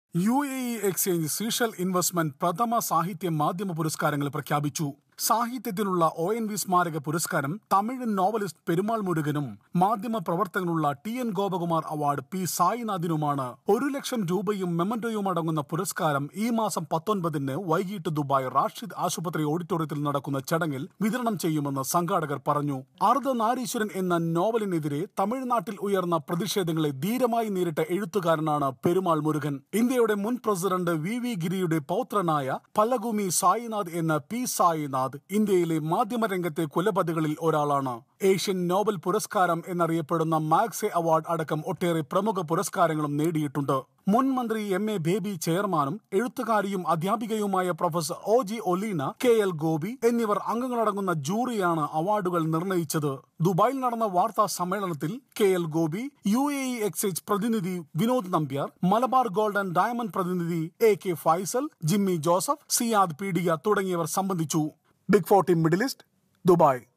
U A E exchange seashell investment പ്രഥമ സാഹിത്യ മാധ്യമ പുരസ്കാരങ്ങൾ പ്രഖ്യാപിച്ചു സാഹിത്യത്തിനുള്ള ഒ എൻ വി സ്മാരക പുരസ്കാരം തമിഴ് നോവലിസ്റ്റ് പെരുമാൾ മുരുകനും മാധ്യമ പ്രവർത്തകനുള്ള T N Gopakumar award P സായിനാഥിനുമാണ് ഒരു ലക്ഷം രൂപയും മെമന്റോയും അടങ്ങുന്ന പുരസ്കാരം ഈ മാസം പത്തൊൻപതിന് വൈകിട്ട് ദുബായ് റാഷിദ് ആശുപത്രി ഓഡിറ്റോറിയത്തിൽ നടക്കുന്ന ചടങ്ങിൽ വിതരണം ചെയ്യുമെന്ന് സംഘാടകർ പറഞ്ഞു അർദ്ധനാരീശ്വരൻ എന്ന നോവലിനെതിരെ തമിഴ്നാട്ടിൽ ഉയർന്ന പ്രതിഷേധങ്ങളെ ധീരമായി നേരിട്ട എഴുത്തുകാരനാണ് പെരുമാൾ മുരുകൻ ഇന്ത്യയുടെ മുൻ പ്രസിഡന്റ് വി വി ഗിരിയുടെ പൗത്രനായ പലഗുമി സായിനാഥ് എന്ന പി സായിനാഥ് ഇന്ത്യയിലെ മാധ്യമരംഗത്തെ കുലപതികളിൽ ഒരാളാണ് ഏഷ്യൻ നോബൽ പുരസ്കാരം എന്നറിയപ്പെടുന്ന മാക്സെ അവാർഡ് അടക്കം ഒട്ടേറെ പ്രമുഖ പുരസ്കാരങ്ങളും നേടിയിട്ടുണ്ട് മുൻ മന്ത്രി എം എ ബേബി ചെയർമാനും എഴുത്തുകാരിയും അധ്യാപികയുമായ professor O G Oleena K L Gopi എന്നിവർ അംഗങ്ങളടങ്ങുന്ന ജൂറിയാണ് അവാർഡുകൾ നിർണയിച്ചത് ദുബായിൽ നടന്ന വാർത്താ സമ്മേളനത്തിൽ K L Gopi U A E exchange പ്രതിനിധി Vinod Nambiar Malabar gold and diamond പ്രതിനിധി A K Faisal Jimmy Joseph Siyad പീഡിയ തുടങ്ങിയവർ സംബന്ധിച്ചു big forty Middle East Dubai